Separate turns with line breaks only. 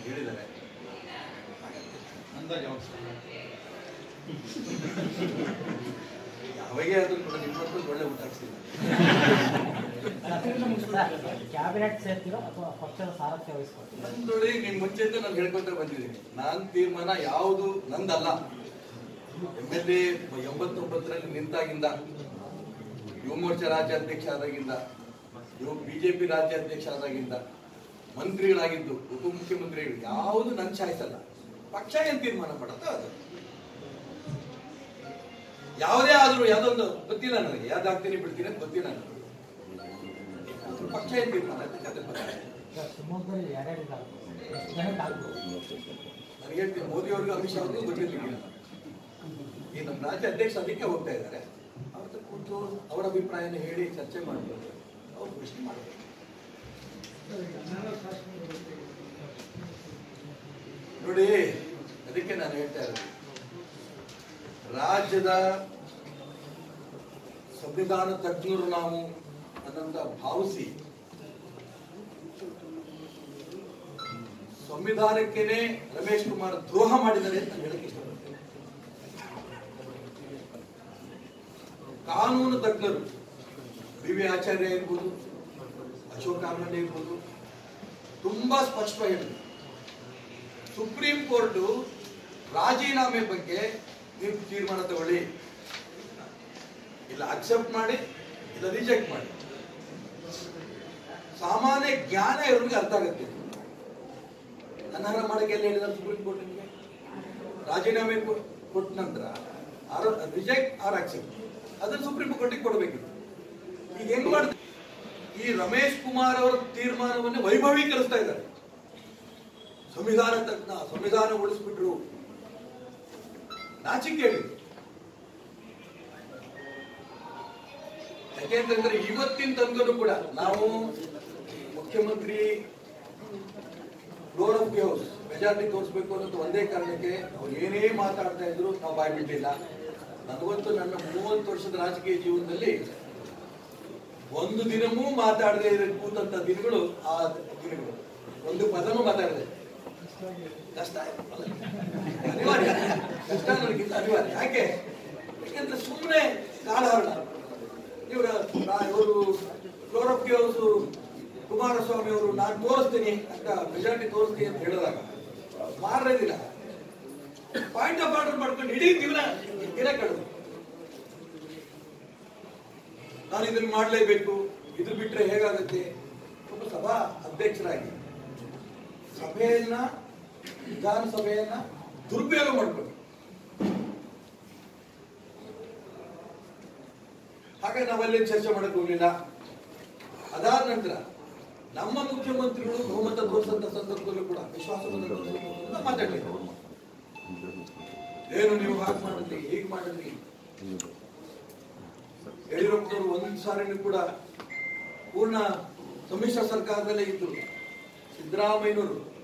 ಹೇಳಿದ್ದಾರೆ
ಅಂದಾಜು ಯಾವಾಗ ಸರ್?
ಯಾವಾಗೇ ಆದ್ರೂ ಕೂಡ ನಿಮ್ಮಂತೂ ಒಳ್ಳೆ ಊಟ ಹಾಕ್ಸಿಲ್ಲ
ಕ್ಯಾಬಿನೆಟ್ ಸೇರ್ತಿರೋ ಅಥವಾ ಪಕ್ಷದ ಸಾರಥ್ಯ ವಹಿಸ್ಕೊಳ್ತೀರೋ
ನೋಡಿ ನಿಮ್ ಮುಂಚೆಯಿಂದ ನಾನು ಹೇಳ್ಕೊಂತ ಬಂದಿದ್ದೀನಿ ನಾನ್ ತೀರ್ಮಾನ ಯಾವುದು ನಂದಲ್ಲ ಎಮ್ ಎಲ್ ಎ ಎಂಬತ್ತೊಂಬತ್ತರಲ್ಲಿ ನಿಂತಾಗಿಂದ ಯುವ ಮೋರ್ಚಾ ರಾಜ್ಯಾಧ್ಯಕ್ಷ ಆದಾಗಿಂದ ಯುವ ಬಿಜೆಪಿ ರಾಜ್ಯಾಧ್ಯಕ್ಷ ಆದಾಗಿಂದ ಮಂತ್ರಿಗಳಾಗಿದ್ದು ಉಪಮುಖ್ಯಮಂತ್ರಿಗಳು ಯಾವುದು ನನ್ನ ಚಾಯ್ಸ್ ಅಲ್ಲ ಪಕ್ಷ ಏನ್ ತೀರ್ಮಾನ ಮಾಡುತ್ತೋ ಅದು ಯಾವುದೇ ಆದ್ರೂ ಯಾವ್ದೊಂದು ಗೊತ್ತಿಲ್ಲ ನನಗೆ ಯಾವ್ದಾಗ್ತೀನಿ ಬಿಡ್ತೀನಿ ಅಂತ ಗೊತ್ತಿಲ್ಲ ನನಗೆ ಪಕ್ಷ ಏನ್ ತೀರ್ಮಾನ ಅದಕ್ಕೆ ಅದ್ರ ಬಗ್ಗೆ.
ಈಗ ಶಿವಮೊಗ್ಗದಲ್ಲಿ ಯಾರ್ಯಾರಿದ್ದಾರೆ ಎಷ್ಟು ಜನಕ್ಕೆ ಆಗ್ಬೋದು
ನನಗೆ ಹೇಳ್ತೀನಿ ಮೋದಿ ಅವ್ರಿಗೂ ಅಮಿತ್ ಶಾ ಅವ್ರಿಗೂ ಗೊತ್ತಿರ್ಲಿಕ್ಕಿಲ್ಲ ಈ ನಮ್ಮ ರಾಜ್ಯ ಅಧ್ಯಕ್ಷ ಅದಕ್ಕೆ ಹೋಗ್ತಾ ಇದ್ದಾರೆ ಅವ್ರ ಹತ್ರ ಕೂತು ಅವರ ಅಭಿಪ್ರಾಯನ ಹೇಳಿ ಚರ್ಚೆ ಮಾಡ್ಬೋದು ಅವ್ರು ಪ್ರಶ್ನೆ ಮಾಡ್ಬೋದು ನೋಡಿ ಅದಕ್ಕೆ ನಾನು ಹೇಳ್ತಾ ಇರೋದು ರಾಜ್ಯದ ಸಂವಿಧಾನ ತಜ್ಞರು ನಾವು ಅನ್ನಂತ ಭಾವಿಸಿ ಸಂವಿಧಾನಕ್ಕೇನೆ ರಮೇಶ್ ಕುಮಾರ್ ದ್ರೋಹ ಮಾಡಿದ್ದಾರೆ ಅಂತ ಹೇಳಕ್ಕೆ ಇಷ್ಟಪಡ್ತೇನೆ ಕಾನೂನು ತಜ್ಞರು ಬಿ ವಿ ಆಚಾರ್ಯ ಇರ್ಬೋದು ಅಶೋಕ್ ಆನಂದ್ ಇರ್ಬೋದು ತುಂಬಾ ಸ್ಪಷ್ಟವಾಗಿ ಹೇಳಿದ್ರು ಸುಪ್ರೀಂ ಕೋರ್ಟ್ ರಾಜೀನಾಮೆ ಬಗ್ಗೆ ನೀವು ತೀರ್ಮಾನ ತಗೊಳ್ಳಿ ಇಲ್ಲ ಅಕ್ಸೆಪ್ಟ್ ಮಾಡಿ ಇಲ್ಲ ರಿಜೆಕ್ಟ್ ಮಾಡಿ ಸಾಮಾನ್ಯ ಜ್ಞಾನ ಇರೋರಿಗೆ ಅರ್ಥ ಆಗುತ್ತೆ ಅನರ್ಹ ಮಾಡಕ್ಕೆ ಎಲ್ಲಿ ಹೇಳಿದ ಸುಪ್ರೀಂ ಕೋರ್ಟ್ ನಿಮಗೆ ರಾಜೀನಾಮೆ ಕೊ- ಕೊಟ್ಟ ನಂತರ ರಿಜೆಕ್ಟ್ ಆರ್ ಅಕ್ಸೆಪ್ಟ್ ಅದನ್ನ ಸುಪ್ರೀಂ ಕೋರ್ಟಿಗೆ ಕೊಡಬೇಕಿತ್ತು ಈಗ ಹೆಂಗ್ ಮಾಡ್ತಾರೆ ಈ ರಮೇಶ್ ಕುಮಾರ್ ಅವರ ತೀರ್ಮಾನವನ್ನು ವೈಭವೀಕರಿಸ್ತಾ ಇದ್ದಾರೆ ಸಂವಿಧಾನ ತಜ್ಞ ಸಂವಿಧಾನ ಉಳಿಸ್ಬಿಟ್ರು ನಾಚಿಕೆ ಹೇಳಿ ಯಾಕೆಂತಂದ್ರೆ ಇವತ್ತಿನ ತನಕನೂ ಕೂಡ ನಾವು ಮುಖ್ಯಮಂತ್ರಿ floor of the house majority ತೋರಿಸ್ಬೇಕು ಅನ್ನೋದು ಒಂದೇ ಕಾರಣಕ್ಕೆ ಅವ್ರು ಏನೇ ಮಾತಾಡ್ತಾ ಇದ್ರು ನಾವು ಬಾಯ್ ಬಿಟ್ಟಿಲ್ಲ ನನಗಂತೂ ನನ್ನ ಮೂವತ್ತು ವರ್ಷದ ರಾಜಕೀಯ ಜೀವನದಲ್ಲಿ ಒಂದು ದಿನವೂ ಮಾತಾಡದೆ ಕೂತಂತ ದಿನಗಳು ಆ ದಿನಗಳು ಒಂದು ಪದನೂ ಮಾತಾಡದೆ ಕಷ್ಟ ಅಲ್ಲ? ಅನಿವಾರ್ಯ ಕಷ್ಟ ನನಗಿಂತ ಅನಿವಾರ್ಯ ಯಾಕೆ ಯಾಕೆಂದ್ರೆ ಸುಮ್ಮನೆ ಕಾಳಹರಣ ಇವರ ಇವರು floor of the house Kumaraswamy ಅವರು ನಾನು ತೋರಿಸ್ತೀನಿ ಅಂತ ಮೆಜಾರಿಟಿ ತೋರಿಸ್ತೀನಿ ಅಂತ ಹೇಳಿದಾಗ ಮಾರನೇ ದಿನ ಪಾಯಿಂಟ್ ಆಫ್ ಆರ್ಡರ್ ಮಾಡ್ಕೊಂಡು ಇಡೀ ದಿನ ದಿನ ಕಳೆದು ನಾನು ಇದನ್ನ ಮಾಡಲೇಬೇಕು ಇದ್ರ ಬಿಟ್ರೆ ಹೇಗಾಗುತ್ತೆ ಒಬ್ಬ ಸಭಾ ಅಧ್ಯಕ್ಷರಾಗಿ ಸಭೆಯನ್ನ ವಿಧಾನಸಭೆಯನ್ನ ದುರುಪಯೋಗ ಮಾಡ್ಕೊಂಡು ಹಾಗೆ ನಾವಲ್ಲಿ ಚರ್ಚೆ ಮಾಡಕ್ ಹೋಗ್ಲಿಲ್ಲ ಅದಾದ ನಂತರ ನಮ್ಮ ಮುಖ್ಯಮಂತ್ರಿಗಳು ಬಹುಮತ ತೋರಿಸಂತ ಸಂದರ್ಭದಲ್ಲೂ ಕೂಡ ವಿಶ್ವಾಸವನ್ನು ಸಂದರ್ಭದಲ್ಲೂ ಮಾತಾಡಲಿಲ್ಲ ಏನು ನೀವು ಹಾಗೆ ಮಾಡಿದ್ರಿ ಹೀಗೆ ಮಾಡಿದ್ರಿ ಯಡಿಯೂರಪ್ಪನವರು ಒಂದ್ ಸಾರಿನೂ ಕೂಡ ಪೂರ್ಣ ಸಮ್ಮಿಶ್ರ ಸರ್ಕಾರದಲ್ಲೇ ಇದ್ದು ಸಿದ್ದರಾಮಯ್ಯನವರು